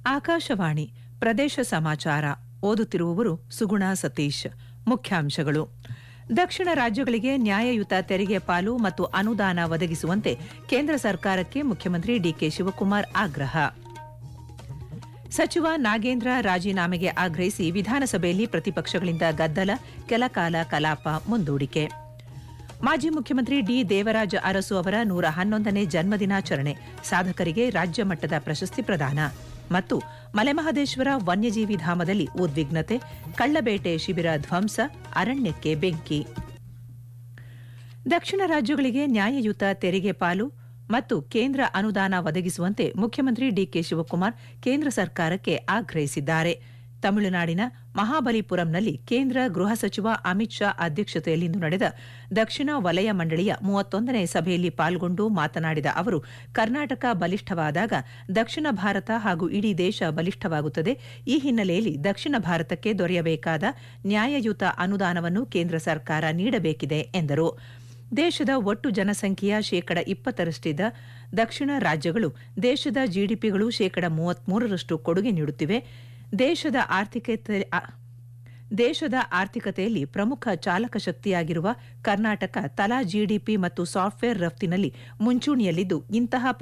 ಆಕಾಶವಾಣಿ ಪ್ರದೇಶ ಸಮಾಚಾರ ಓದುತ್ತಿರುವವರು ಸುಗುಣ ಸತೀಶ್ ಮುಖ್ಯಾಂಶಗಳು ದಕ್ಷಿಣ ರಾಜ್ಯಗಳಿಗೆ ನ್ಯಾಯಯುತ ತೆರಿಗೆ ಪಾಲು ಮತ್ತು ಅನುದಾನ ಒದಗಿಸುವಂತೆ ಕೇಂದ್ರ ಸರ್ಕಾರಕ್ಕೆ ಮುಖ್ಯಮಂತ್ರಿ ಡಿಕೆ ಶಿವಕುಮಾರ್ ಆಗ್ರಹ ಸಚಿವ ನಾಗೇಂದ್ರ ರಾಜೀನಾಮೆಗೆ ಆಗ್ರಹಿಸಿ ವಿಧಾನಸಭೆಯಲ್ಲಿ ಪ್ರತಿಪಕ್ಷಗಳಿಂದ ಗದ್ದಲ ಕೆಲಕಾಲ ಕಲಾಪ ಮುಂದೂಡಿಕೆ ಮಾಜಿ ಮುಖ್ಯಮಂತ್ರಿ ಡಿ ದೇವರಾಜ ಅರಸು ಅವರ ನೂರ ಹನ್ನೊಂದನೇ ಜನ್ಮದಿನಾಚರಣೆ ಸಾಧಕರಿಗೆ ರಾಜ್ಯ ಮಟ್ಟದ ಪ್ರಶಸ್ತಿ ಪ್ರದಾನ ಮತ್ತು ಮಲೆಮಹದೇಶ್ವರ ವನ್ಯಜೀವಿ ಧಾಮದಲ್ಲಿ ಉದ್ವಿಗ್ನತೆ ಕಳ್ಳಬೇಟೆ ಶಿಬಿರ ಧ್ವಂಸ ಅರಣ್ಯಕ್ಕೆ ಬೆಂಕಿ ದಕ್ಷಿಣ ರಾಜ್ಯಗಳಿಗೆ ನ್ಯಾಯಯುತ ತೆರಿಗೆ ಪಾಲು ಮತ್ತು ಕೇಂದ್ರ ಅನುದಾನ ಒದಗಿಸುವಂತೆ ಮುಖ್ಯಮಂತ್ರಿ ಡಿಕೆ ಶಿವಕುಮಾರ್ ಕೇಂದ್ರ ಸರ್ಕಾರಕ್ಕೆ ಆಗ್ರಹಿಸಿದ್ದಾರೆ ತಮಿಳುನಾಡಿನ ಮಹಾಬಲಿಪುರಂನಲ್ಲಿ ಕೇಂದ್ರ ಗೃಹ ಸಚಿವ ಅಮಿತ್ ಶಾ ಅಧ್ಯಕ್ಷತೆಯಲ್ಲಿಂದು ನಡೆದ ದಕ್ಷಿಣ ವಲಯ ಮಂಡಳಿಯ ಮೂವತ್ತೊಂದನೇ ಸಭೆಯಲ್ಲಿ ಪಾಲ್ಗೊಂಡು ಮಾತನಾಡಿದ ಅವರು ಕರ್ನಾಟಕ ಬಲಿಷ್ಠವಾದಾಗ ದಕ್ಷಿಣ ಭಾರತ ಹಾಗೂ ಇಡೀ ದೇಶ ಬಲಿಷ್ಠವಾಗುತ್ತದೆ ಈ ಹಿನ್ನೆಲೆಯಲ್ಲಿ ದಕ್ಷಿಣ ಭಾರತಕ್ಕೆ ದೊರೆಯಬೇಕಾದ ನ್ಯಾಯಯುತ ಅನುದಾನವನ್ನು ಕೇಂದ್ರ ಸರ್ಕಾರ ನೀಡಬೇಕಿದೆ ಎಂದರು ದೇಶದ ಒಟ್ಟು ಜನಸಂಖ್ಯೆಯ ಶೇಕಡ ಇಪ್ಪತ್ತರಷ್ಟಿದ್ದ ದಕ್ಷಿಣ ರಾಜ್ಯಗಳು ದೇಶದ ಜಿಡಿಪಿಗಳು ಶೇಕಡ ಮೂವತ್ಮೂರರಷ್ಟು ಕೊಡುಗೆ ನೀಡುತ್ತಿವೆ ದೇಶದ ಆರ್ಥಿಕತೆ ದೇಶದ ಆರ್ಥಿಕತೆಯಲ್ಲಿ ಪ್ರಮುಖ ಚಾಲಕ ಶಕ್ತಿಯಾಗಿರುವ ಕರ್ನಾಟಕ ತಲಾ ಜಿಡಿಪಿ ಮತ್ತು ಸಾಫ್ಟ್ವೇರ್ ರಫ್ತಿನಲ್ಲಿ ಮುಂಚೂಣಿಯಲ್ಲಿದ್ದು ಇಂತಹ